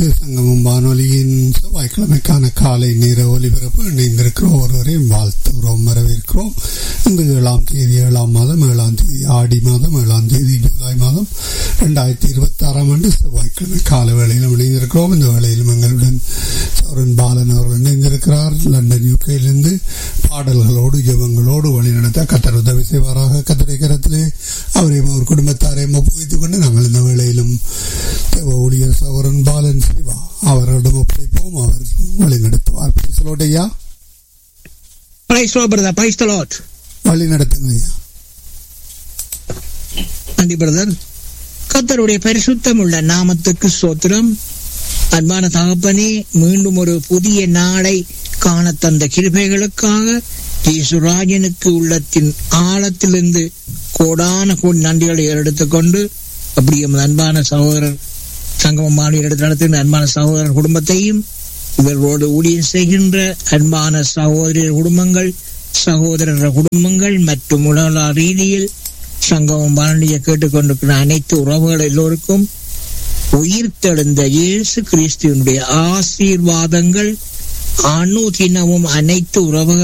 இது சங்கமம் வானொலியின் செவ்வாய்க்கிழமைக்கான காலை நேர ஒலிபரப்பு இணைந்திருக்கிற ஒருவரையும் வாழ்த்துகிறோம் வரவேற்கிறோம் இன்று ஏழாம் தேதி ஏழாம் மாதம் ஏழாம் தேதி ஆடி மாதம் ஏழாம் தேதி ஜூலை மாதம் ரெண்டாயிரத்தி இருபத்தி ஆறாம் ஆண்டு செவ்வாய்க்கிழமை கால வேளையிலும் இணைந்திருக்கிறோம் இந்த வேளையிலும் எங்களுடன் சௌரன் பாலன் அவர்கள் இணைந்திருக்கிறார் லண்டன் யூகேயிலிருந்து பாடல்களோடு ஜபங்களோடு வழிநடத்த கத்தர் உதவி செய்வாராக கத்தரை கரத்திலே அவரையும் அவர் குடும்பத்தாரையும் ஒப்புவித்துக் கொண்டு நாங்கள் இந்த வேளையிலும் தேவ ஊழியர் சௌரன் பாலன் சிவா அவரிடம் ஒப்படைப்போம் அவர் வழிநடத்துவார் பேசலோடையா Praise the Lord, brother. Praise the Lord. வழி நடத்துங்க ஐயா நன்றி பிரதர் கத்தருடைய பரிசுத்தம் உள்ள நாமத்துக்கு சோத்திரம் அன்பான தகப்பனே மீண்டும் ஒரு புதிய நாளை காண தந்த கிருபைகளுக்காக ஜேசுராஜனுக்கு உள்ளத்தின் ஆழத்திலிருந்து கோடான கோடி நன்றிகளை எடுத்துக்கொண்டு அப்படி எமது அன்பான சகோதரர் சங்கமம் மாநில எடுத்து நடத்துகின்ற அன்பான சகோதரர் குடும்பத்தையும் இவர்களோடு ஊழியம் செய்கின்ற அன்பான சகோதரர் குடும்பங்கள் சகோதரர் குடும்பங்கள் மற்றும் உலக ரீதியில் சங்கமம் வானொலியை கேட்டுக்கொண்டிருக்கிற அனைத்து உறவுகள் எல்லோருக்கும் உயிர்த்தெழுந்த இயேசு கிறிஸ்துவனுடைய ஆசீர்வாதங்கள் அணு தினமும் அனைத்து உறவுகள்